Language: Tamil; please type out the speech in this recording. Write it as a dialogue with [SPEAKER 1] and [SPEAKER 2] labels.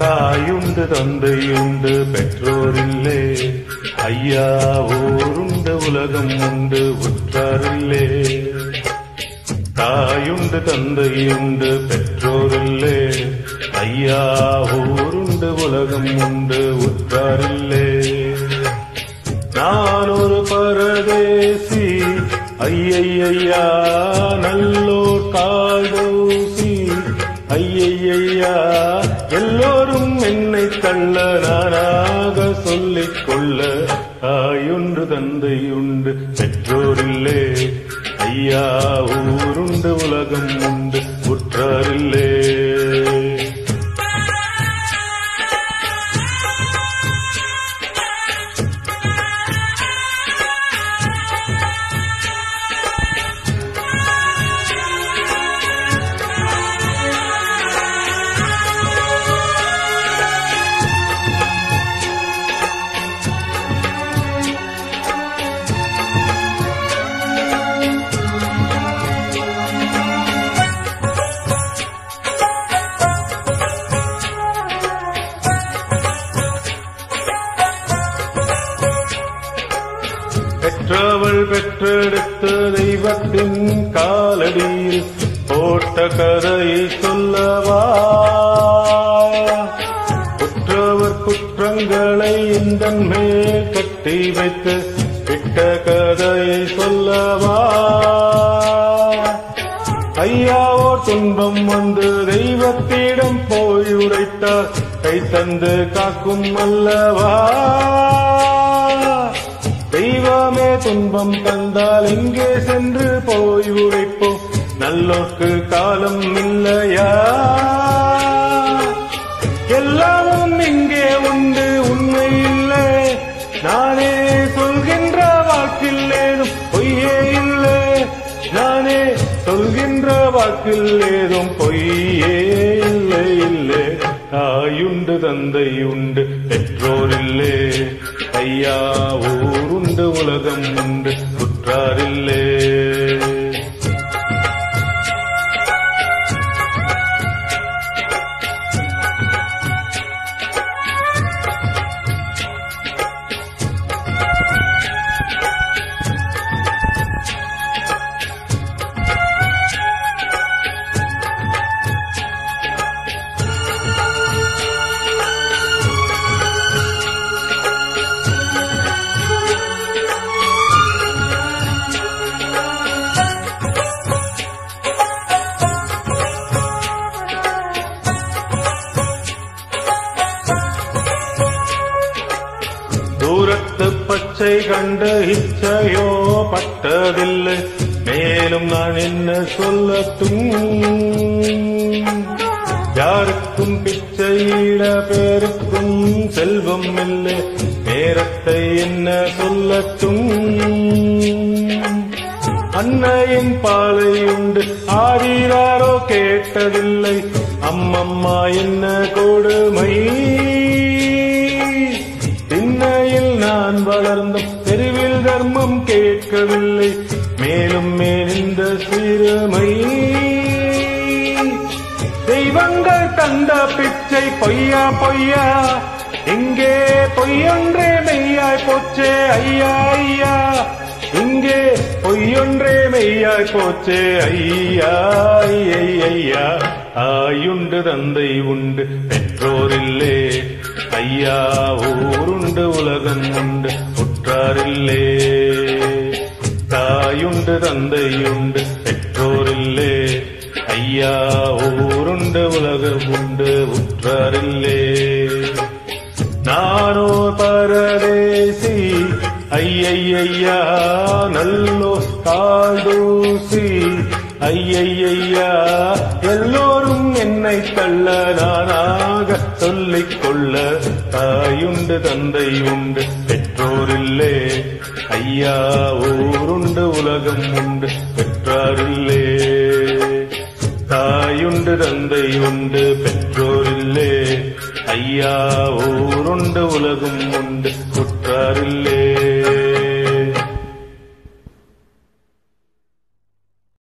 [SPEAKER 1] தாயுண்டு தந்தையுண்டு பெற்றோரில்லே ஐயா ஊருண்டு உலகம் உண்டு உற்றாரில்லே தாயுண்டு தந்தையுண்டு பெற்றோரில்லே ஐயா ஊருண்டு உலகம் உண்டு உற்றாரில்லே நான் ஒரு பரதேசி ஐயையா நல்லோர் காதோசி ஐயையா எல்லோரும் என்னை தள்ள நானாக சொல்லிக் கொள்ள தாயுண்டு தந்தையுண்டு பெற்றோரில்லே ஐயா ஊருண்டு உலகம் உண்டு உற்றாரில்லே பெற்றவள் பெற்றெடுத்த தெய்வத்தின் காலடியில் போட்ட கதையை சொல்லவா குற்றவர் குற்றங்களை இந்த மேல் கட்டி வைத்து விட்ட கதையை சொல்லவா ஐயாவோ துன்பம் வந்து தெய்வத்திடம் போய் உரைத்தார் கை தந்து காக்கும் அல்லவா தெய்வமே துன்பம் தந்தால் எங்கே சென்று போய் உரைப்போம் நல்லோர்க்கு காலம் இல்லையா எல்லாமும் இங்கே உண்டு உண்மை இல்லை நானே சொல்கின்ற வாக்கில் ஏதும் பொய்யே இல்லை நானே சொல்கின்ற வாக்கில் ஏதும் பொய்யே இல்லை இல்லை தாயுண்டு தந்தை உண்டு பெற்றோரில்லே ஐயா ஊருண்டு உலகம் உண்டு குற்றாரில்லே தூரத்து பச்சை கண்ட இச்சையோ பட்டதில்லை மேலும் நான் என்ன சொல்லட்டும் யாருக்கும் பிச்சையிட பேருக்கும் செல்வம் இல்லை நேரத்தை என்ன சொல்லட்டும் அன்னையின் பாலை உண்டு ஆரீராரோ கேட்டதில்லை அம்மம்மா என்ன கொடுமை திண்ணையில் நான் வளர்ந்தும் தெருவில் தர்மம் கேட்கவில்லை மேலும் மேல் இந்த சிறுமை தெய்வங்கள் தந்த பிச்சை பொய்யா பொய்யா இங்கே பொய்யொன்றே மெய்யாய் போச்சே ஐயா ஐயா இங்கே பொய்யொன்றே மெய்யாய் போச்சே ஐயா ஐயை, ஐயா ஆயுண்டு தந்தை உண்டு பெற்றோரில்லே ஐயா ஊருண்டு உலகம் உண்டு உற்றாரில்லே தாயுண்டு தந்தையுண்டு பெற்றோரில்லே ஐயா ஊருண்டு உலகம் உண்டு உற்றாரில்லே நானோ பரதேசி ஐயையா நல்லோ காதூசி ஐயையா எல்லோரும் என்னை தள்ள நானாக சொல்லிக் கொள்ள தாயுண்டு தந்தையுண்டு பெற்றோரில்லே ஐயா ஊருண்டு உலகம் உண்டு பெற்றாரில்லே தாயுண்டு தந்தை உண்டு பெற்றோரில்லே ஐயா ஊருண்டு உலகம் உண்டு குற்றாரில்லே